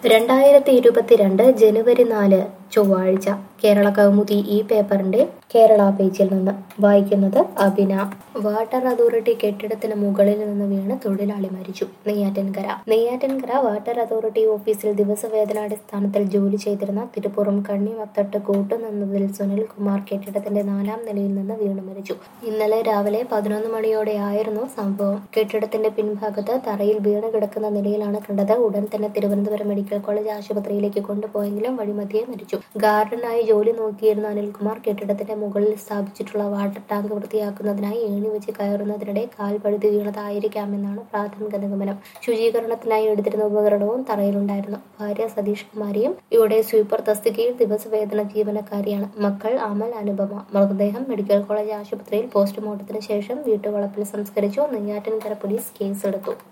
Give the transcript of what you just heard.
രണ്ടായിരത്തി ഇരുപത്തിരണ്ട് ജനുവരി നാല് ചൊവ്വാഴ്ച കേരള കൗമുദി ഈ പേപ്പറിന്റെ കേരള പേജിൽ നിന്ന് വായിക്കുന്നത് അഭിന വാട്ടർ അതോറിറ്റി കെട്ടിടത്തിന് മുകളിൽ നിന്ന് വീണ് തൊഴിലാളി മരിച്ചു നെയ്യാറ്റിൻകര നെയ്യാറ്റിൻകര വാട്ടർ അതോറിറ്റി ഓഫീസിൽ ദിവസവേതനാടിസ്ഥാനത്തിൽ ജോലി ചെയ്തിരുന്ന തിരുപ്പുറം കണ്ണിമത്തട്ട് കൂട്ടുനിന്നതിൽ സുനിൽകുമാർ കെട്ടിടത്തിന്റെ നാലാം നിലയിൽ നിന്ന് വീണ് മരിച്ചു ഇന്നലെ രാവിലെ പതിനൊന്ന് മണിയോടെയായിരുന്നു സംഭവം കെട്ടിടത്തിന്റെ പിൻഭാഗത്ത് തറയിൽ വീണ് കിടക്കുന്ന നിലയിലാണ് കണ്ടത് ഉടൻ തന്നെ തിരുവനന്തപുരം മെഡിക്കൽ കോളേജ് ആശുപത്രിയിലേക്ക് കൊണ്ടുപോയെങ്കിലും വഴിമധ്യേ മരിച്ചു ഗാർഡനായി ജോലി നോക്കിയിരുന്ന അനിൽകുമാർ കെട്ടിടത്തിന്റെ മുകളിൽ സ്ഥാപിച്ചിട്ടുള്ള വാട്ടർ ടാങ്ക് വൃത്തിയാക്കുന്നതിനായി ഏണി വെച്ച് കയറുന്നതിനിടെ കാൽ പഴുതി വീണതായിരിക്കാമെന്നാണ് പ്രാഥമിക നിഗമനം ശുചീകരണത്തിനായി എടുത്തിരുന്ന ഉപകരണവും തറയിലുണ്ടായിരുന്നു ഭാര്യ സതീഷ് കുമാരിയും ഇവിടെ സ്വീപ്പർ തസ്തികയിൽ ദിവസവേതന ജീവനക്കാരിയാണ് മക്കൾ അമൽ അനുപമ മൃതദേഹം മെഡിക്കൽ കോളേജ് ആശുപത്രിയിൽ പോസ്റ്റ്മോർട്ടത്തിന് ശേഷം വീട്ടുവളപ്പിൽ സംസ്കരിച്ചു നെയ്യാറ്റിൻകര പോലീസ് കേസെടുത്തു